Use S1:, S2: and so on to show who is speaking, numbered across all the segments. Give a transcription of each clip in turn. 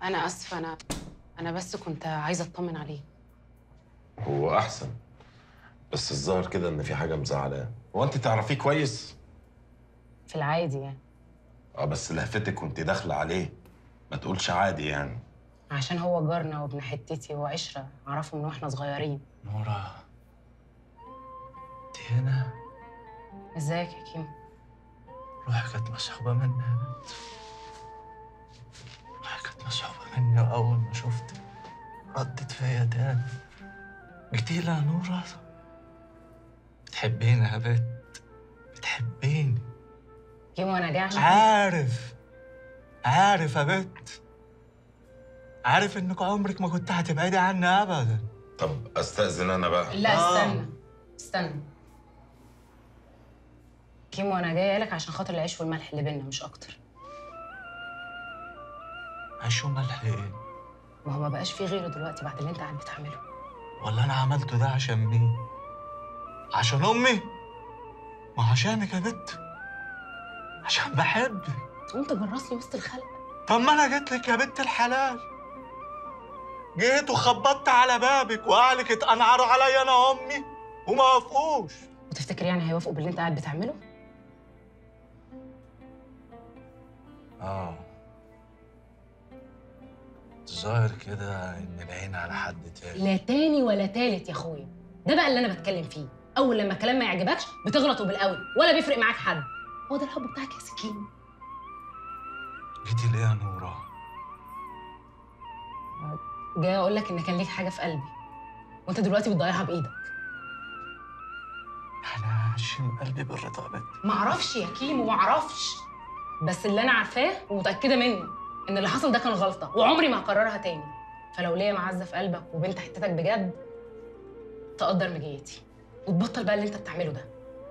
S1: انا اسفه انا انا بس كنت عايزه اطمن عليه
S2: هو احسن بس الظاهر كده ان في حاجه مزعلاه هو انت تعرفيه كويس
S1: في العادي يعني
S2: اه بس لهفتك وانت داخله عليه ما تقولش عادي يعني
S1: عشان هو جارنا وابن حتتي وعشره اعرفه من واحنا صغيرين
S3: نورا انت هنا
S1: ازيك يا كيمو
S3: روحي كانت مسحوبة مني يا بنت روحي كانت مسحوبة مني وأول ما شفتك ردت فيا تاني جيتي لها نورا بتحبيني يا بنت بتحبيني
S1: كيمو انا جاي عشان
S3: عارف عارف يا بنت عارف انك عمرك ما كنت هتبعدي عني ابدا
S2: طب استاذن انا بقى
S1: لا
S3: آه.
S1: استنى استنى كيمو انا جايه لك عشان خاطر العيش والملح اللي بينا مش اكتر
S3: عيش وملح ايه
S1: ما هو ما بقاش فيه غيره دلوقتي بعد اللي انت قاعد بتعمله
S3: ولا انا عملته ده عشان مين عشان امي ما عشانك يا بنت عشان بحبك
S1: وانت جراس لي وسط الخلق
S3: طب ما انا جيت لك يا بنت الحلال جيت وخبطت على بابك واهلك اتقنعروا عليا انا وامي وما وافقوش
S1: وتفتكر يعني هيوافقوا باللي انت قاعد بتعمله
S3: اه الظاهر كده ان العين على حد تاني
S1: لا تاني ولا تالت يا اخويا ده بقى اللي انا بتكلم فيه اول لما الكلام ما يعجبكش بتغلطوا بالاول ولا بيفرق معاك حد هو ده الحب بتاعك يا سكين
S3: جيتي ليه يا نورا
S1: جاي اقول لك ان كان ليك حاجه في قلبي وانت دلوقتي بتضيعها بايدك
S3: انا هشم قلبي بالرضا يا بنت
S1: ما اعرفش يا كيمو ما اعرفش بس اللي انا عارفاه ومتاكده منه ان اللي حصل ده كان غلطه وعمري ما هكررها تاني فلو ليا معزه في قلبك وبنت حتتك بجد تقدر مجيتي وتبطل بقى اللي انت بتعمله ده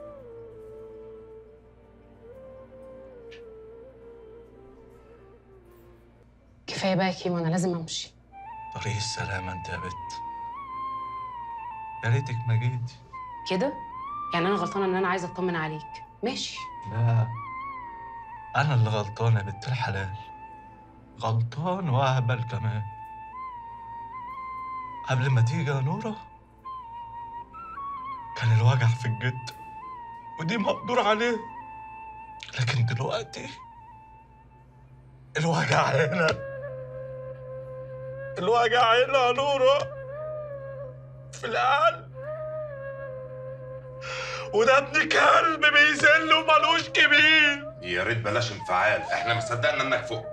S1: كفايه بقى يا كيمو انا لازم امشي
S3: طريق السلامة انت يا بنت يا ريتك ما جيتي
S1: كده يعني انا غلطانه ان انا عايزه اطمن عليك ماشي
S3: لا أنا اللي غلطان يا بنت الحلال غلطان وأهبل كمان قبل ما تيجي يا نورة كان الوجع في الجد ودي مقدور عليه لكن دلوقتي الوجع هنا الوجع هنا يا نورة في القلب وده ابن كلب بيذل وملوش كبير
S2: يا ريت بلاش انفعال احنا ما صدقنا انك فوق